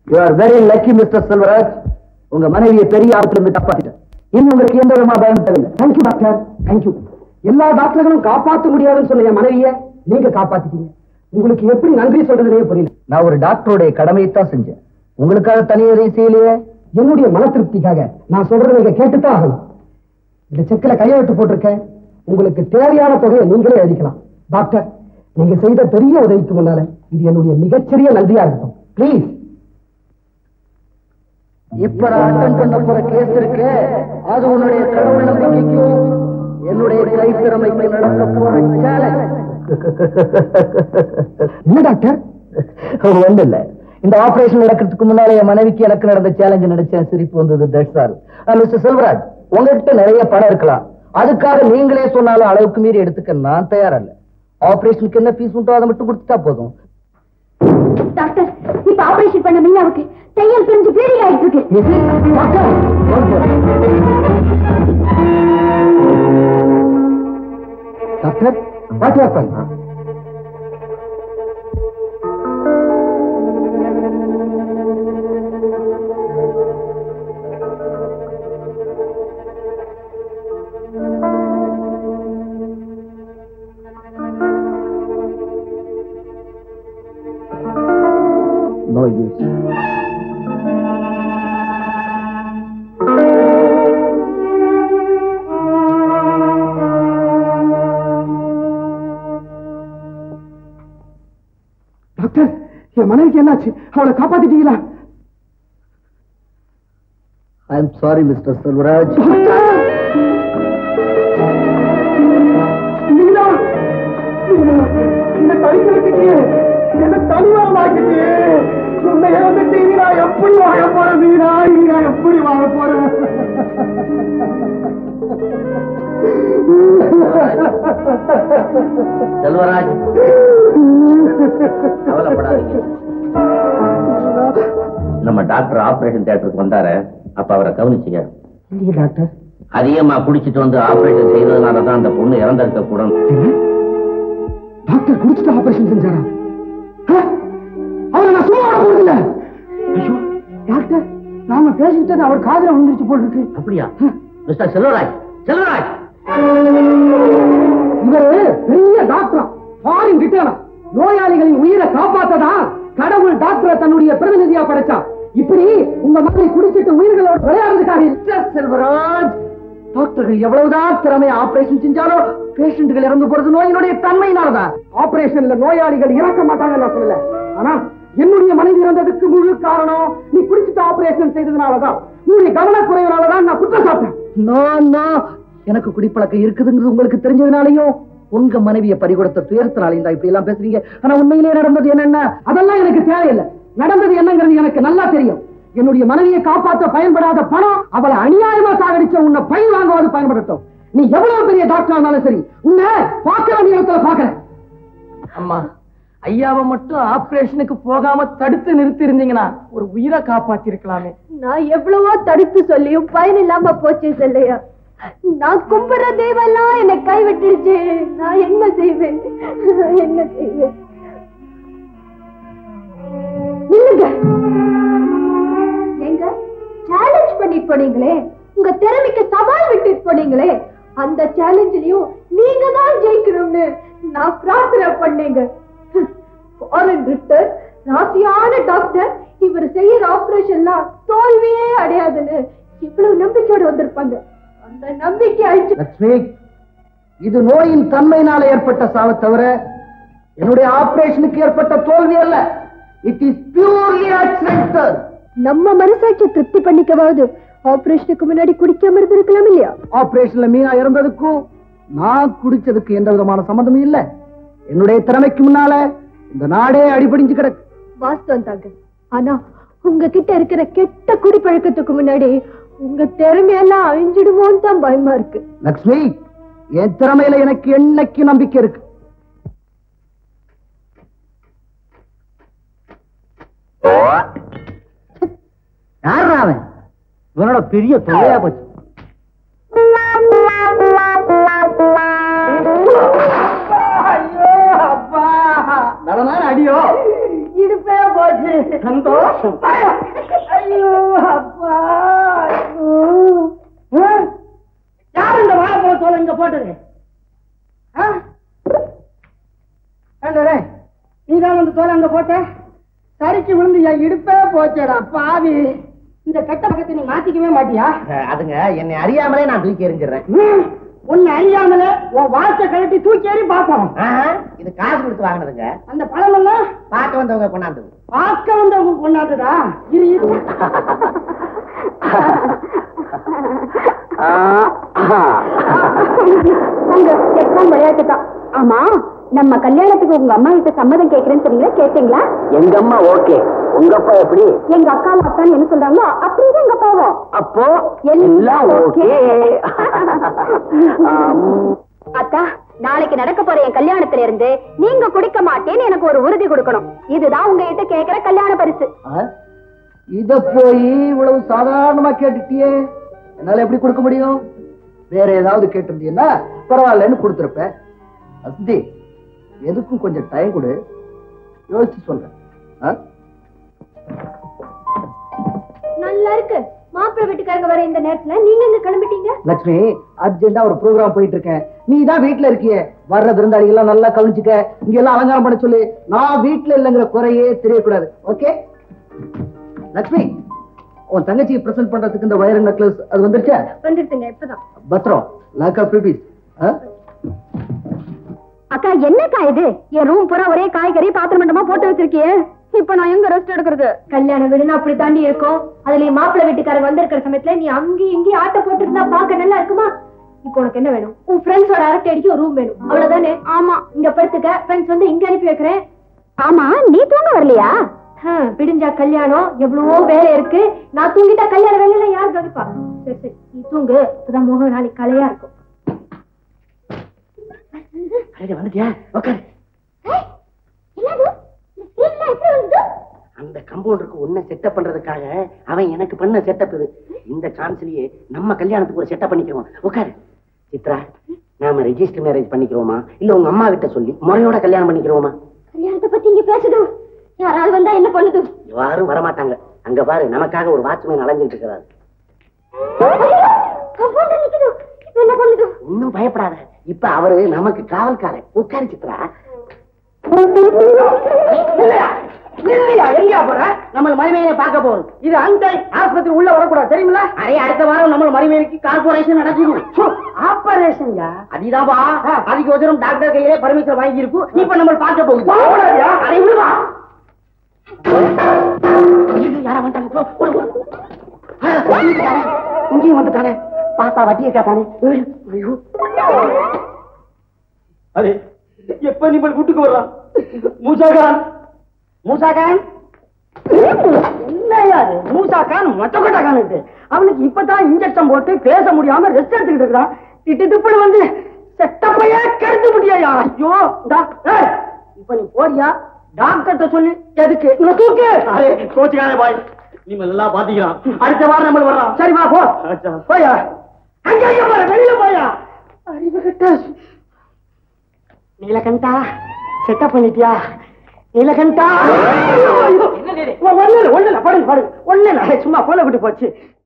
You are very lucky mister Selvaraj உங்க மனைவியை பெரிய ஆபத்துல இருந்து காப்பாத்திட்டேன் இன்னும் உங்களுக்கு எந்த விதமா பயம் தேவையில்லை தேங்க்யூ டாக்டர் தேங்க்யூ எல்லா டாக்டர்களும் காப்பாற்ற முடியாதுன்னு சொன்ன என் மனைவிய நீங்க காப்பாத்திட்டீங்க உங்களுக்கு எப்படி நன்றி சொல்றதுனே புரியல நான் ஒரு டாக்டருடைய கடமையை தான் செஞ்சேன் உங்களுக்காக தனியாக எதையும் செய்யலையே என்னுடைய மன திருப்திக்காக நான் சொல்றதை நீங்க கேட்டுத்தான் ஆகணும் இந்த செக்கில கையெழுத்து போட்டிருக்கேன் உங்களுக்கு தேவையான தொகையை நீங்களே எழுதிக்கலாம் டாக்டர் நீங்க செய்த பெரிய உதவிக்கு முன்னால இது என்னுடைய மிகச்சிறிய நன்றியா இருக்கட்டும் ப்ளீஸ் இப்ப நான் அட்டன் பண்ண போற கேஸ் இருக்கு அது உன்னுடைய கடவுள் நம்பிக்கைக்கும் என்னுடைய கைத்திறமைக்கு நடக்க போற சேலஞ்ச் என்ன டாக்டர் ஒண்ணு இல்ல இந்த ஆபரேஷன் நடக்கிறதுக்கு முன்னால என் மனைவிக்கு எனக்கு நடந்த சேலஞ்ச் நினைச்சேன் சிரிப்பு வந்தது தட்ஸ் ஆல் மிஸ்டர் செல்வராஜ் உங்ககிட்ட நிறைய பணம் இருக்கலாம் அதுக்காக நீங்களே சொன்னாலும் அளவுக்கு மீறி எடுத்துக்க நான் தயாரா இல்ல ஆபரேஷனுக்கு என்ன ஃபீஸ் உண்டோ அதை மட்டும் கொடுத்துட்டா போதும் டாக்டர் இப்ப ஆபரேஷன் பண்ண மீனாவுக்கு தையல் பிரிஞ்சு ப்ளீடிங் ஆயிட்டு இருக்கு doctor doctor what happen no use doctor என் மனைவிக்கு என்னாச்சு அவளை காப்பாத்திட்டீங்களா I am sorry mister Selvaraj Meena Meena இந்த தனிக்க விட்டுட்டியே என்ன தனிவாக்கிட்டியே உன்னை இறந்துட்டு இனி நான் எப்படி வாழ போறேன் மீனா இனி நான் எப்படி வாழ போறேன் செல்வராஜ் கவலைப்படாதீங்க நம்ம டாக்டர் ஆபரேஷன் தியேட்டருக்கு வந்தாரு அப்ப அவரை கவனிச்சீங்க இல்லையே டாக்டர் அதிகமா குடிச்சிட்டு வந்து ஆபரேஷன் செய்ததுனால தான் அந்த பொண்ணு இறந்திருக்க கூடும் டாக்டர் குடிச்சிட்டு ஆபரேஷன் செஞ்சாரா ஆ? அவரை நான் சும்மா விட போறதில்ல ஐயோ டாக்டர் நாம பேசிக்கிட்டது அவர் காதுல விழுந்துருச்சு போல் இருக்கு அப்படியா மிஸ்டர் செல்வராஜ் செல்வராஜ் இவரு பெரிய டாக்டர் ஃபாரின் ரிட்டர்னா நோயாளிகளின் உயிரை காப்பாத்ததா கடவுள் டாக்டரை தன்னுடைய பிரதிநிதியா படைச்சான் இப்படி உங்க மகளை குடிச்சிட்டு உயிர்களோட விளையாடுறதுக்காக இல்ல செல்வராஜ் டாக்டர்கள் எவ்வளவுதான் திறமையா ஆபரேஷன் செஞ்சாலும் பேஷண்ட்கள் இறந்து போறது நோயினுடைய தன்மையினாலதான் ஆபரேஷன்ல நோயாளிகள் இறக்க மாட்டாங்க நான் சொல்லல ஆனா என்னுடைய மனைவி இறந்ததுக்கு முழு காரணம் நீ குடிச்சிட்டு ஆபரேஷன் செய்ததுனாலதான் உன்னுடைய கவனக்குறைவினாலதான் நான் குற்றம் சாப்பிட்டேன் நோ நோ எனக்கு குடிப்பழக்கம் இருக்குதுங்கிறது உங்களுக்கு தெரிஞ்சதுனாலயும் உங்க மனைவியை பறிகொடுத்த துயரத்தினாலையும் தான் இப்படி எல்லாம் பேசுறீங்க ஆனா உண்மையிலே நடந்தது என்னன்னா அதெல்லாம் எனக்கு தேவையில்லை நடந்தது என்னங்கிறது எனக்கு நல்லா தெரியும் என்னுடைய மனைவியை காப்பாற்ற பயன்படாத பணம் அவளை அநியாயமா சாகடிச்ச உன்னை பழி வாங்குவது பயன்படுத்தும் நீ எவ்வளவு பெரிய டாக்டர் ஆனாலும் சரி உன்னை பார்க்க வேண்டிய இடத்துல பாக்குறேன் அம்மா ஐயாவை மட்டும் ஆபரேஷனுக்கு போகாம தடுத்து நிறுத்தி இருந்தீங்கன்னா ஒரு உயிரை காப்பாத்தி இருக்கலாமே நான் எவ்வளவோ தடுத்து சொல்லியும் பயன் இல்லாம போச்சு செல்லையா நான் கும்பிடுற தெய்வம் எல்லாம் என்னை கைவிட்டுடுச்சு நான் என்ன செய்வேன் நான் என்ன செய்வேன் நில்லுங்க எங்க சேலஞ்ச் பண்ணிட்டு போனீங்களே உங்க திறமைக்கு சவால் விட்டுட்டு போனீங்களே அந்த சேலஞ்சிலையும் நீங்க தான் ஜெயிக்கணும்னு நான் பிரார்த்தனை பண்ணேங்க ஃபாரின் ரிட்டர் ராசியான டாக்டர் இவர் செய்யற ஆபரேஷன்லாம் தோல்வியே அடையாதுன்னு இவ்வளவு நம்பிக்கையோட வந்திருப்பாங்க அந்த நம்பிக்கை அழிச்சு லட்சுமி இது நோயின் தன்மையினால ஏற்பட்ட சாவை தவிர என்னுடைய ஆபரேஷனுக்கு ஏற்பட்ட தோல்வி அல்ல இட் இஸ் பியூர்லி ஆக்சிடென்டல் நம்ம மனசாட்சி திருப்தி பண்ணிக்கவாவது ஆபரேஷனுக்கு முன்னாடி குடிக்காம இருந்திருக்கலாம் இல்லையா ஆபரேஷன்ல மீனா இறந்ததுக்கும் நான் குடிச்சதுக்கு எந்த விதமான சம்மந்தமும் இல்ல என்னுடைய திறமைக்கு முன்னால இந்த நாடே அடிபடிஞ்சு கிடக்கு வாஸ்தவம் தாங்க ஆனா உங்ககிட்ட இருக்கிற கெட்ட குடிப்பழக்கத்துக்கு முன்னாடி உங்க திறமையெல்லாம் அழிஞ்சிடுமோன்னு தான் பயமா இருக்கு லக்ஷ்மி என் திறமையில எனக்கு என்னைக்கு நம்பிக்கை இருக்கு யாரா அவன் இவனோட பெரிய தொல்லையா போச்சு நடனா அடியோ இடுப்பே போச்சு சந்தோஷம் ஐயோ அப்பா ஐயோ. ஆ? யார் இந்த வாழைப்பழ தோலை இங்க போட்டது ஆ? ஏண்டா டேய், நீதான் அந்த தோலை அங்க போட்ட சரிக்கு விழுந்து என் இடுப்பே போச்சேடா பாவி இந்த கெட்ட பக்கத்தை நீ மாத்திக்கவே மாட்டியா அதுங்க என்னை அறியாமலே நான் தூக்கி எறிஞ்சிடுறேன் ம், உன்னை அறியாமல உன் வாழ்க்கை கழட்டி தூக்கி எறி பாப்போம் இது காசு கொடுத்து வாங்கினதுங்க அந்த பழம் எல்லாம் பார்க்க வந்தவங்க கொண்டாந்தது பார்க்க வந்தவங்க கொண்டாடுதா இரு இரு உங்க செக்கான் விளையாட்டு தான் ஆமா நம்ம கல்யாணத்துக்கு உங்க அம்மா கிட்ட சம்மதம் கேக்குறேன்னு சொன்னீங்களா கேட்டீங்களா எங்க அம்மா ஓகே உங்க அப்பா எப்படி எங்க அக்கா அத்தான் என்ன சொல்றாங்களோ அப்படிதான் எங்க அப்பாவும் அப்போ எல்லாம் ஓகே அத்தா நாளைக்கு நடக்க போற என் கல்யாணத்துல இருந்து நீங்க குடிக்க மாட்டேன்னு எனக்கு ஒரு உறுதி கொடுக்கணும் இதுதான் உங்ககிட்ட கேக்குற கல்யாண பரிசு இத போய் இவ்வளவு சாதாரணமா கேட்டுட்டியே என்னால எப்படி கொடுக்க முடியும் வேற ஏதாவது கேட்டிருந்தீங்கன்னா பரவாயில்லன்னு கொடுத்துருப்பேன் அஸ்தி எதுக்கும் கொஞ்சம் டைம் கொடு யோசிச்சு சொல்றேன் ஆ? நல்லா இருக்கு மாப்பிள்ளை வீட்டுக்காரங்க வர இந்த நேரத்துல நீங்க எங்க கிளம்பிட்டீங்க லட்சுமி அர்ஜென்டா ஒரு ப்ரோக்ராம் போயிட்டு இருக்கேன் நீ தான் வீட்டுல இருக்கியே வர்ற விருந்தாளிகள் எல்லாம் நல்லா கவனிச்சுக்க இங்க எல்லாம் அலங்காரம் பண்ண சொல்லு நான் வீட்டுல இல்லைங்கிற குறையே தெரியக்கூடாது ஓகே லட்சுமி உன் தங்கச்சிக்கு பிரசன்ட் பண்றதுக்கு இந்த வயர் நெக்லஸ் அது வந்துருச்சா வந்துருச்சுங்க இப்பதான் பத்திரம் லாக் ஆஃப் ருபீஸ் அக்கா என்னக்கா இது என் ரூம் பூரா ஒரே காய்கறி பாத்திரம் மண்டமா போட்டு வச்சிருக்கியே இப்ப நான் எங்க ரெஸ்ட் எடுக்கிறது கல்யாண வீடுனா அப்படி தாண்டி இருக்கும் அதுல மாப்பிள்ளை வீட்டுக்காரங்க வந்திருக்கிற சமயத்துல நீ அங்கேயும் இங்கேயும் ஆட்ட போட்டு இருந்தா பாக்க நல்லா இருக்குமா இப்போ உனக்கு என்ன வேணும் உன் ஃப்ரெண்ட்ஸோட அரட்டை அடிக்க ஒரு ரூம் வேணும் அவ்வளவுதானே ஆமா இங்க படுத்துக்க ஃப்ரெண்ட்ஸ் வந்து இங்க அனுப்பி வைக்கிறேன் ஆமா நீ தூங்க வரலையா விடிஞ்சா கல்யாணம் எவ்வளவோ வேலை இருக்கு நான் தூங்கிட்டா கல்யாண வேலையில யார் கவனிப்பா சரி சரி நீ தூங்கு இப்பதான் முகம் நாளைக்கு கலையா இருக்கும் வந்துட்டியா உட்காரு அந்த கம்பவுண்டருக்கு உன்னை செட்டப் பண்றதுக்காக அவன் எனக்கு பண்ண செட்டப் இது இந்த சான்ஸ்லயே நம்ம கல்யாணத்துக்கு ஒரு செட்டப் பண்ணிக்கிறோம் உட்காரு சித்ரா நாம ரெஜிஸ்டர் மேரேஜ் பண்ணிக்கிறோமா இல்ல உங்க அம்மா கிட்ட சொல்லி முறையோட கல்யாணம் பண்ணிக்கிறோமா கல்யாணத்தை பத்தி இங்க பேசுது யாராவது வந்தா என்ன பண்ணுது யாரும் வரமாட்டாங்க அங்க பாரு நமக்காக ஒரு வாட்ச்மேன் அலைஞ்சிட்டு இருக்கிறாரு கம்பவுண்டர் நிக்குது இப்ப என்ன பண்ணுது இன்னும் பயப்படாத இப்ப அவரு நமக்கு காவல்காரன் உட்காரு சித்ரா இல்லையா இல்லையா எங்கயா போற நம்ம மருமையை பார்க்க போறோம் இது அந்த ஆஸ்பத்திரி உள்ள வரக்கூடாது தெரியுமில அரே அடுத்த வாரம் நம்ம மறுமைக்கு கார்பரேஷன் நடத்திடும் ஆபரேஷன் யா அதுதான்பா அதுக்கு ஒரு டாக்டர் கையிலே பர்மிஷன் வாங்கி இருக்கும் இப்ப நம்ம பார்க்க போகுது போகக்கூடாதுயா? அரை விடுவா யாரா வந்துட்டாங்க போ, ஓடு, ஓடு. ஆ, வந்துட்டானே. இங்கேயும் வந்துட்டானே பார்த்தா வட்டியை கேட்டானே ஏய், ஐயோ அரே எப்ப நீ கூட்டுக்கு வர்றான் மூசாகான் மூசாகான் என்னையா அது மூசாகான் மொச்சக்கொட்டகான் அவனுக்கு இப்பதான் இன்ஜெக்ஷன் போட்டு பேச முடியாம ரெஸ்ட் எடுத்துக்கிட்டு இருக்கான் திட்டு திப்புன்னு வந்து செட்டப்பையே கெடுத்து முடியா ஐயோ இந்தா, ஏய், இப்ப நீ போறியா டாக்டர்கிட்ட சொல்லி எதுக்கு இவனை தூக்கு அரே கோச்சுக்காதே பாய் நீ நல்லா பாத்தீங்களா அடுத்த வாரம் நம்ம வர்றோம் சரி வா போ அச்சா. போயா அங்க அங்க போற வெளியில போயா அறிவு கட்ட நீலகண்டா செட்டப் பண்ணிட்டியா நீலகண்டா ஒண்ணு இல்ல ஒண்ணு இல்ல படுங்க படுங்க ஒண்ணு இல்ல சும்மா போல விட்டு போச்சு